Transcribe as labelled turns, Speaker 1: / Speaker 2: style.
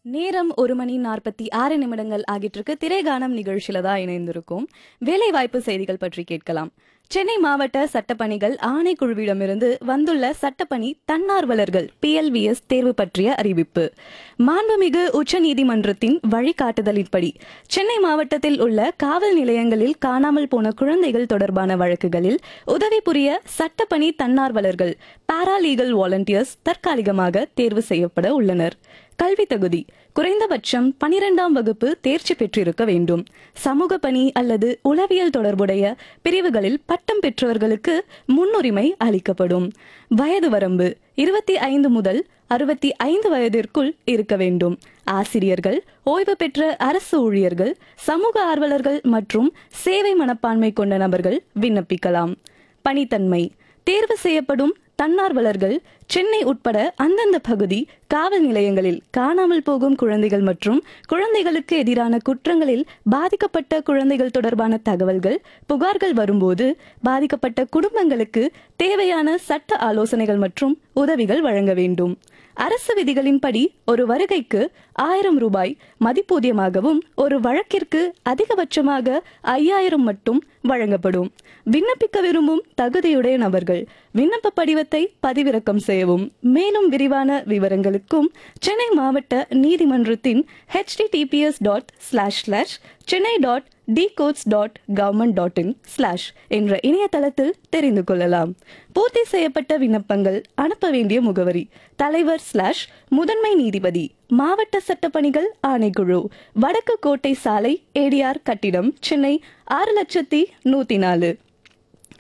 Speaker 1: நேரம் ஒரு மணி நாற்பத்தி ஆறு நிமிடங்கள் ஆகிட்டு இருக்கு திரைகானம் நிகழ்ச்சியில தான் இணைந்திருக்கும் வேலைவாய்ப்பு செய்திகள் பற்றி கேட்கலாம் சென்னை மாவட்ட சட்டப்பணிகள் ஆணைக்குழுவிடமிருந்து வந்துள்ள சட்டப்பணி தன்னார்வலர்கள் பிஎல்விஎஸ் தேர்வு பற்றிய அறிவிப்பு மாண்புமிகு உச்சநீதிமன்றத்தின் வழிகாட்டுதலின்படி சென்னை மாவட்டத்தில் உள்ள காவல் நிலையங்களில் காணாமல் போன குழந்தைகள் தொடர்பான வழக்குகளில் உதவி புரிய சட்டப்பணி தன்னார்வலர்கள் பாராலீகல் வாலண்டியர்ஸ் தற்காலிகமாக தேர்வு செய்யப்பட உள்ளனர் கல்வி தகுதி குறைந்தபட்சம் பனிரெண்டாம் வகுப்பு தேர்ச்சி பெற்றிருக்க வேண்டும் சமூக பணி அல்லது உளவியல் தொடர்புடைய பிரிவுகளில் பட்டம் பெற்றவர்களுக்கு முன்னுரிமை அளிக்கப்படும் வயது வரம்பு இருபத்தி ஐந்து முதல் அறுபத்தி ஐந்து வயதிற்குள் இருக்க வேண்டும் ஆசிரியர்கள் ஓய்வு பெற்ற அரசு ஊழியர்கள் சமூக ஆர்வலர்கள் மற்றும் சேவை மனப்பான்மை கொண்ட நபர்கள் விண்ணப்பிக்கலாம் பணித்தன்மை தேர்வு செய்யப்படும் தன்னார்வலர்கள் சென்னை உட்பட அந்தந்த பகுதி காவல் நிலையங்களில் காணாமல் போகும் குழந்தைகள் மற்றும் குழந்தைகளுக்கு எதிரான குற்றங்களில் பாதிக்கப்பட்ட குழந்தைகள் தொடர்பான தகவல்கள் புகார்கள் வரும்போது பாதிக்கப்பட்ட குடும்பங்களுக்கு தேவையான சட்ட ஆலோசனைகள் மற்றும் உதவிகள் வழங்க வேண்டும் அரசு விதிகளின்படி ஒரு வருகைக்கு ஆயிரம் ரூபாய் மதிப்பூதியமாகவும் ஒரு வழக்கிற்கு அதிகபட்சமாக ஐயாயிரம் மட்டும் வழங்கப்படும் விண்ணப்பிக்க விரும்பும் தகுதியுடைய நபர்கள் விண்ணப்ப படிவத்தை பதிவிறக்கம் செய்யவும் மேலும் விரிவான விவரங்களுக்கும் சென்னை மாவட்ட நீதிமன்றத்தின் HTTPS dot slash slash Chennai dot dcourts dot government dot in slash என்ற இணையதளத்தில் தெரிந்து கொள்ளலாம் பூர்த்தி செய்யப்பட்ட விண்ணப்பங்கள் அனுப்ப வேண்டிய முகவரி தலைவர் ஸ்லாஷ் முதன்மை நீதிபதி மாவட்ட சட்டப்பணிகள் ஆணைக்குழு வடக்கு கோட்டை சாலை ஏடிஆர் கட்டிடம் சென்னை ஆறு லட்சத்தி நூத்தி நாலு